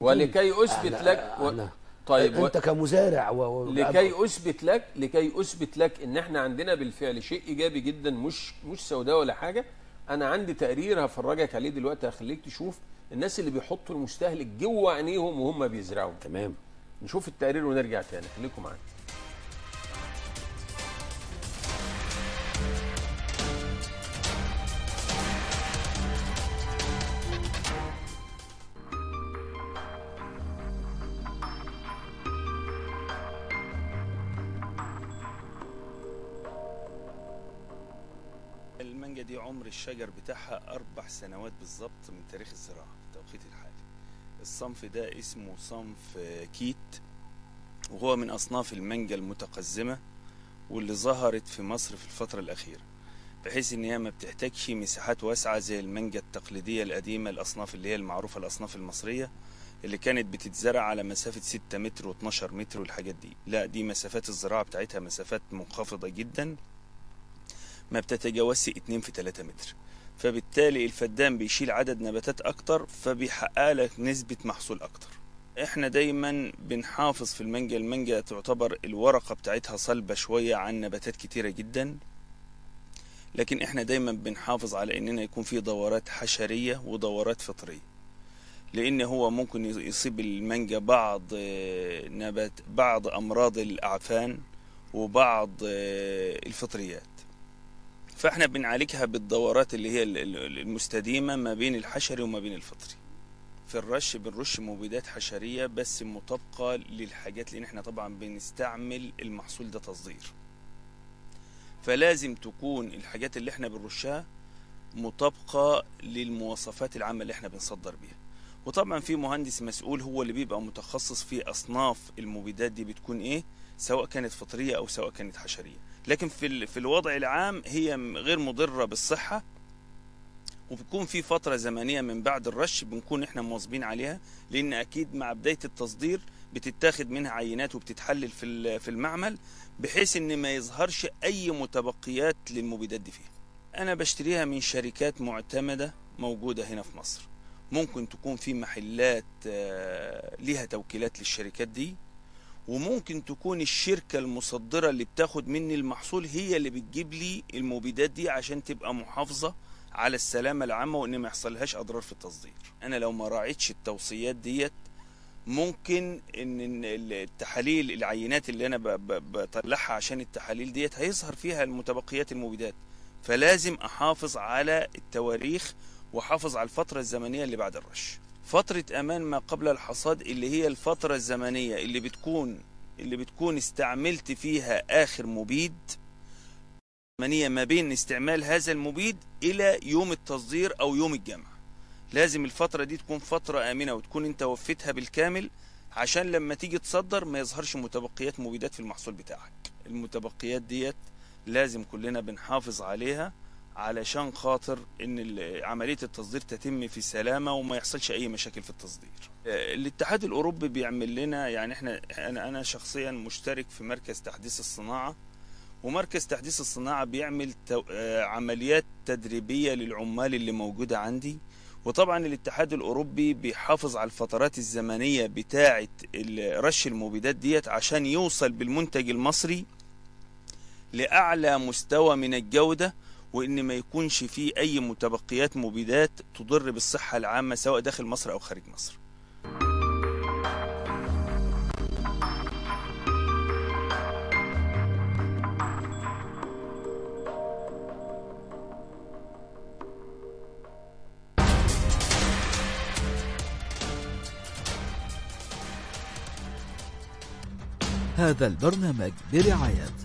ولكي اثبت أنا- لك و... أنا طيب و... انت كمزارع و... و... لكي اثبت لك لكي اثبت لك ان احنا عندنا بالفعل شيء ايجابي جدا مش مش سوداء ولا حاجه انا عندي تقرير هفرجك عليه دلوقتي هخليك تشوف الناس اللي بيحطوا المستهلك جوه عينيهم وهم بيزرعوا تمام نشوف التقرير ونرجع تاني خليكم معانا المانجا دي عمر الشجر بتاعها أربع سنوات بالظبط من تاريخ الزراعة في التوقيت الحالي الصنف ده اسمه صنف آه، كيت وهو من أصناف المانجا المتقزمة واللي ظهرت في مصر في الفترة الأخيرة بحيث إن هي ما بتحتاجش مساحات واسعة زي المانجا التقليدية القديمة الأصناف اللي هي المعروفة الأصناف المصرية اللي كانت بتتزرع على مسافة 6 متر و12 متر والحاجات دي لا دي مسافات الزراعة بتاعتها مسافات منخفضة جدا ما بتتجاوزش 2 في 3 متر فبالتالي الفدان بيشيل عدد نباتات اكتر فبيحقق لك نسبة محصول اكتر احنا دايما بنحافظ في المانجا المانجا تعتبر الورقة بتاعتها صلبة شوية عن نباتات كتيرة جدا لكن احنا دايما بنحافظ على اننا يكون في دورات حشرية ودورات فطرية لان هو ممكن يصيب المانجا بعض آه، نبات بعض امراض الاعفان وبعض آه، الفطريات فاحنا بنعالجها بالدورات اللي هي ال- ال- المستديمة ما بين الحشري وما بين الفطري في الرش بنرش مبيدات حشرية بس مطابقة للحاجات لان احنا طبعا بنستعمل المحصول ده تصدير فلازم تكون الحاجات اللي احنا بنرشها مطابقة للمواصفات العامة اللي احنا بنصدر بيها وطبعا في مهندس مسؤول هو اللي بيبقى متخصص في اصناف المبيدات دي بتكون ايه سواء كانت فطرية او سواء كانت حشرية لكن في ال- في الوضع العام هي م- غير مضرة بالصحة وبيكون في فترة زمنية من بعد الرش بنكون احنا مواظبين عليها لان اكيد مع بداية التصدير بتتاخد منها عينات وبتتحلل في ال- في المعمل بحيث ان ما يظهرش اي متبقيات للمبيدات دي فيها انا بشتريها من شركات معتمدة موجودة هنا في مصر ممكن تكون في محلات آه، ليها توكيلات للشركات دي وممكن تكون الشركة المصدرة اللي بتاخد مني المحصول هي اللي بتجيب لي المبيدات دي عشان تبقى محافظة على السلامة العامة وان ما يحصلهاش اضرار في التصدير انا لو ما راعيتش التوصيات ديت ممكن ان إن التحاليل العينات اللي انا ب- ب- بطلعها عشان التحاليل ديت هيظهر فيها المتبقيات المبيدات فلازم احافظ على التواريخ واحافظ على الفترة الزمنية اللي بعد الرش فترة امان ما قبل الحصاد اللي هي الفترة الزمنية اللي بتكون اللي بتكون استعملت فيها اخر مبيد زمنية ما بين استعمال هذا المبيد الى يوم التصدير او يوم الجمع لازم الفترة دي تكون فترة امنة وتكون انت وفيتها بالكامل عشان لما تيجي تصدر ما يظهرش متبقيات مبيدات في المحصول بتاعك المتبقيات ديت لازم كلنا بنحافظ عليها علشان خاطر ان ال- عمليه التصدير تتم في سلامه وما يحصلش اي مشاكل في التصدير. آه، الاتحاد الاوروبي بيعمل لنا يعني احنا انا انا شخصيا مشترك في مركز تحديث الصناعه ومركز تحديث الصناعه بيعمل تو- آه، عمليات تدريبيه للعمال اللي موجوده عندي وطبعا الاتحاد الاوروبي بيحافظ على الفترات الزمنيه بتاعه ال- رش المبيدات ديت عشان يوصل بالمنتج المصري لاعلى مستوى من الجوده وان ما يكونش فيه اي متبقيات مبيدات تضر بالصحه العامه سواء داخل مصر او خارج مصر هذا البرنامج برعاية